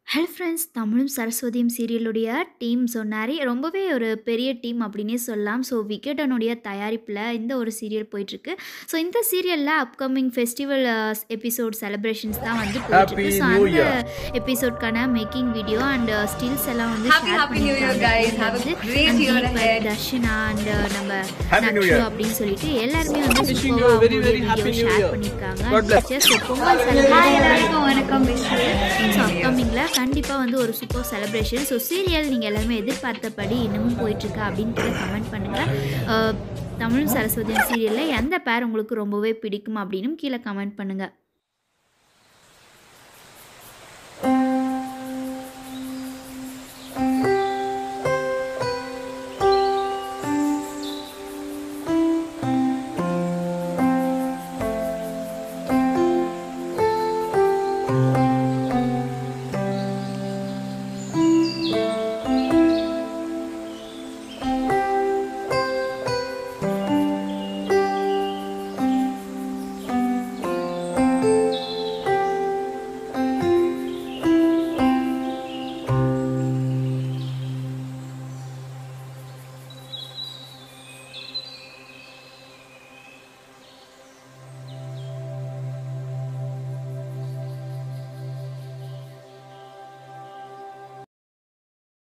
Hello friends தமிழும் சரஸ்வதியும் சீரியலுடைய team so நிறைய ரொம்பவே ஒரு பெரிய டீம் அப்படின்னே சொல்லலாம் ஸோ விகடனுடைய தயாரிப்பில் இந்த ஒரு சீரியல் போயிட்டுருக்கு ஸோ இந்த சீரியலில் அப்கமிங் ஃபெஸ்டிவல் எபிசோட் செலிப்ரேஷன்ஸ் தான் வந்து போயிட்டுருக்கு ஸோ New அந்த Year. எபிசோட்கான மேக்கிங் வீடியோ அண்ட் ஸ்டில்ஸ் எல்லாம் வந்து Happy, share happy New Year, guys. Have a great year ahead. Darshana and நம்ம Happy New நக்ஷு Year. அப்படின்னு சொல்லிட்டு எல்லாருமே வந்து Wishing you சூப்பராக a very, very happy video New share Year. பண்ணியிருக்காங்க God bless. Just Pongal hi celebration எல்லாருக்கும் வணக்கம் மிஸ்டர் ஸோ அப்கமிங்கில் கண்டிப்பாக வந்து ஒரு சூப்பர் செலிப்ரேஷன் ஸோ சீரியல் நீங்கள் எல்லாருமே எதிர்பார்த்தபடி இன்னமும் போயிட்டுருக்கா அப்படின்னு கீழே கமெண்ட் பண்ணுங்கள் தமிழ் சரஸ்வதி சீரியலில் எந்த பேர் உங்களுக்கு ரொம்பவே பிடிக்கும் அப்படின்னு கீழே கமெண்ட் பண்ணுங்கள்